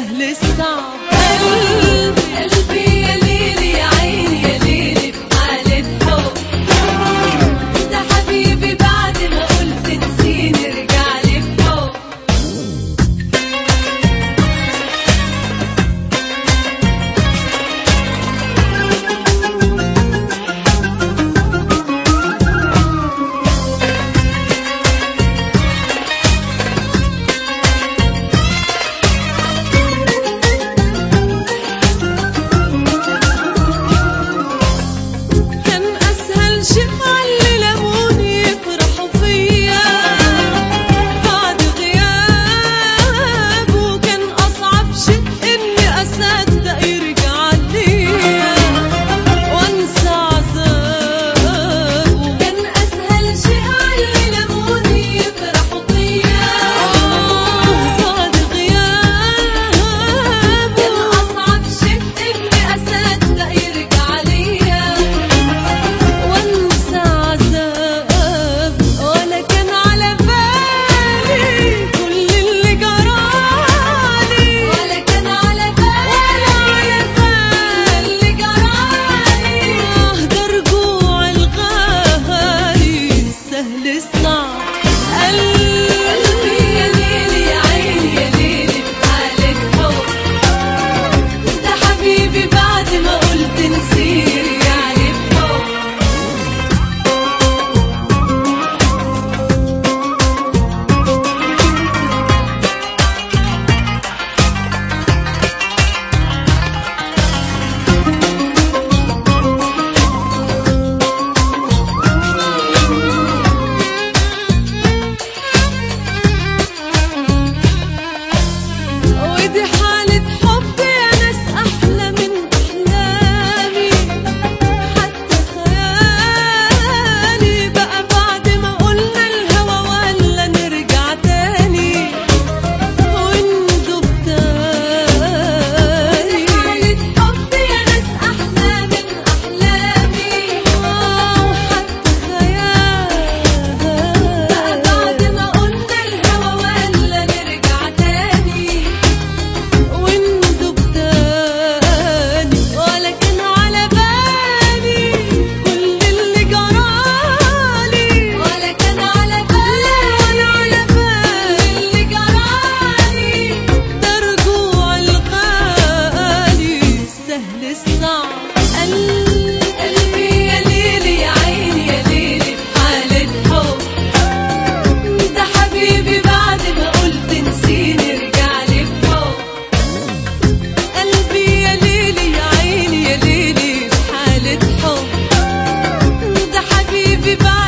السهل الصعب قلبي قلبي يا ليلي يا عيني يا ليلي بحالة حب ده حبيبي بعد ما قلت نسيني رجع لي بحب كان أسهل شيء علي لموني يفرحوا فيا بعد غيابه كان أصعب شيء إني أصدق يرجع ليا وأنسى عذابه كان أسهل شيء علي لموني يفرحوا فيا بعد غيابه كان أصعب شيء إني أصدق يرجع ليا وانسى عذاب ولا كان على بالي كل اللي جرالي ولا كان على بالي اللي جرالي ده رجوع الغالي سهل الصعب قلبي يا ليلي يا عيني يا ليلي بحالة حب ده حبيبي بعد ما قلت نسير يعني بحب ودي حالة حب يا ناس أحلى من أحلامي حتى خيالي بقى بعد ما قلنا الهوى ولا نرجع تاني وندوب تاني حالة حب يا ناس أحلى من أحلامي وحتى خيالي بقى بعد ما قلنا الهوى ولا نرجع تاني وندوب تاني ولا كان على بالي كل اللي جرالي ولا كان على بالي ولا على بالي اللي جرالي ده رجوع الغالي سهل الصعب قلبي يا ليلي يا عيني يا ليلي بحالة حب ده حبيبي بعد ما قلت نسيني رجع لي بحب قلبي يا ليلي يا عيني يا ليلي في حالة حب ده حبيبي بعد